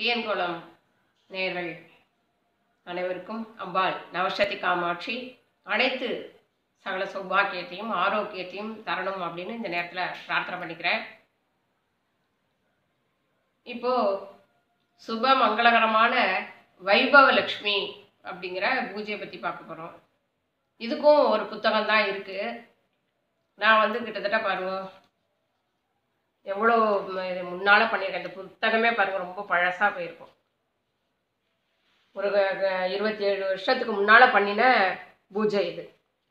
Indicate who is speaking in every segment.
Speaker 1: டிஎன்குளம் நேர்கள் அனைவருக்கும் அம்பாள் நவசக்தி காமாட்சி அனைத்து சகல சௌபாக்கியத்தையும் ஆரோக்கியத்தையும் தரணும் அப்படின்னு இந்த நேரத்தில் பிரார்த்தனை பண்ணிக்கிறேன் இப்போ சுப மங்களகரமான வைபவ லக்ஷ்மி அப்படிங்கிற பூஜையை பற்றி பார்க்க போகிறோம் இதுக்கும் ஒரு புத்தகம் தான் இருக்குது நான் வந்து கிட்டத்தட்ட பாருங்க எவ்வளோ ம- இது முன்னால் பண்ணியிருக்கேன் இந்த புத்தகமே பாருங்க ரொம்ப பழசாக போயிருக்கும் ஒரு க- க- இருபத்தி ஏழு வருஷத்துக்கு முன்னால் பண்ணின பூஜை இது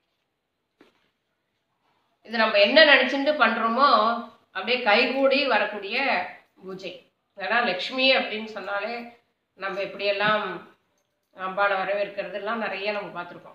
Speaker 1: இது நம்ம என்ன நினச்சிட்டு பண்ணுறோமோ அப்படியே கைகூடி வரக்கூடிய பூஜை ஏன்னா லக்ஷ்மி அப்படின்னு சொன்னாலே நம்ம எப்படியெல்லாம் அம்பாளை வரவேற்கிறதெல்லாம் நிறைய நம்ம பார்த்துருக்கோம்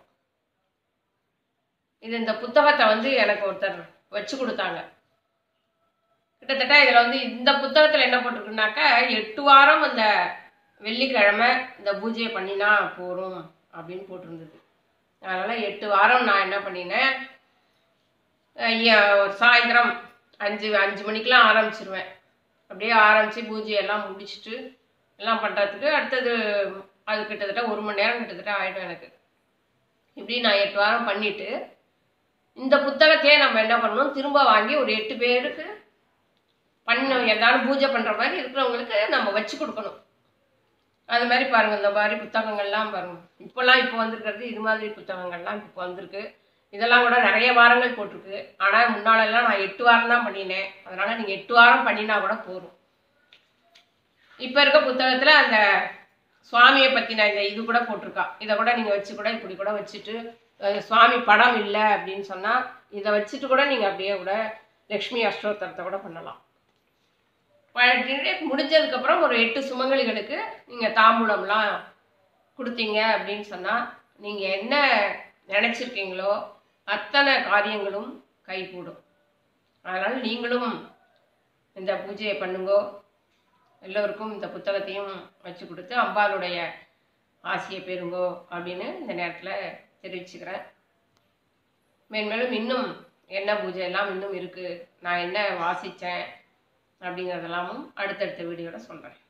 Speaker 1: இது இந்த புத்தகத்தை வந்து எனக்கு ஒருத்தர் வச்சு கொடுத்தாங்க கிட்டத்தட்ட இதில் வந்து இந்த புத்தகத்தில் என்ன போட்டிருக்குனாக்கா எட்டு வாரம் அந்த வெள்ளிக்கிழமை இந்த பூஜையை பண்ணினா போகிறோம் அப்படின்னு போட்டிருந்தது அதனால் எட்டு வாரம் நான் என்ன பண்ணினேன் ஐயா, ஒரு சாயந்தரம் அஞ்சு அஞ்சு மணிக்கெலாம் ஆரம்பிச்சிருவேன் அப்படியே ஆரம்பித்து பூஜையெல்லாம் முடிச்சுட்டு எல்லாம் பண்ணுறதுக்கு அடுத்தது அது கிட்டத்தட்ட ஒரு மணி நேரம் கிட்டத்தட்ட ஆகிடும் எனக்கு இப்படி நான் எட்டு வாரம் பண்ணிவிட்டு இந்த புத்தகத்தையே நம்ம என்ன பண்ணணும் திரும்ப வாங்கி ஒரு எட்டு பேருக்கு பண்ண எல்லாரும் பூஜை பண்ணுற மாதிரி இருக்கிறவங்களுக்கு நம்ம வச்சு கொடுக்கணும் அது மாதிரி பாருங்கள் இந்த மாதிரி புத்தகங்கள்லாம் பாருங்கள் இப்போல்லாம் இப்போ வந்திருக்கிறது இது மாதிரி புத்தகங்கள்லாம் இப்போ வந்திருக்கு இதெல்லாம் கூட நிறைய வாரங்கள் போட்டிருக்கு ஆனால் முன்னாலெல்லாம் நான் எட்டு வாரம் தான் பண்ணினேன் அதனால் நீங்கள் எட்டு வாரம் பண்ணினா கூட போதும் இப்போ இருக்க புத்தகத்தில் அந்த சுவாமியை பற்றின இந்த இது கூட போட்டிருக்கா இதை கூட நீங்கள் வச்சு கூட இப்படி கூட வச்சுட்டு அஹ், சுவாமி படம் இல்லை அப்படின்னு சொன்னால் இதை வச்சுட்டு கூட நீங்கள் அப்படியே கூட லக்ஷ்மி அஷ்டோத்தரத்தை கூட பண்ணலாம் பண்ணிட்டு முடிஞ்சதுக்கப்புறம் ஒரு எட்டு சுமங்கலிகளுக்கு நீங்கள் தாம்பூலம்லாம் கொடுத்தீங்க அப்படின்னு சொன்னால் நீங்கள் என்ன நினச்சிருக்கீங்களோ அத்தனை காரியங்களும் கைகூடும் அதனால் நீங்களும் இந்த பூஜையை பண்ணுங்கோ எல்லோருக்கும் இந்த புத்தகத்தையும் வச்சு கொடுத்து அம்பாளுடைய ஆசையை பெறுங்கோ அப்படின்னு இந்த நேரத்தில் தெரிவிச்சுக்கிறேன் மேன்மேலும் இன்னும் என்ன பூஜை எல்லாம் இன்னும் இருக்குது நான் என்ன வாசித்தேன் அப்படிங்கிறதெல்லாமும் அடுத்தடுத்த வீடியோவில் சொல்கிறேன்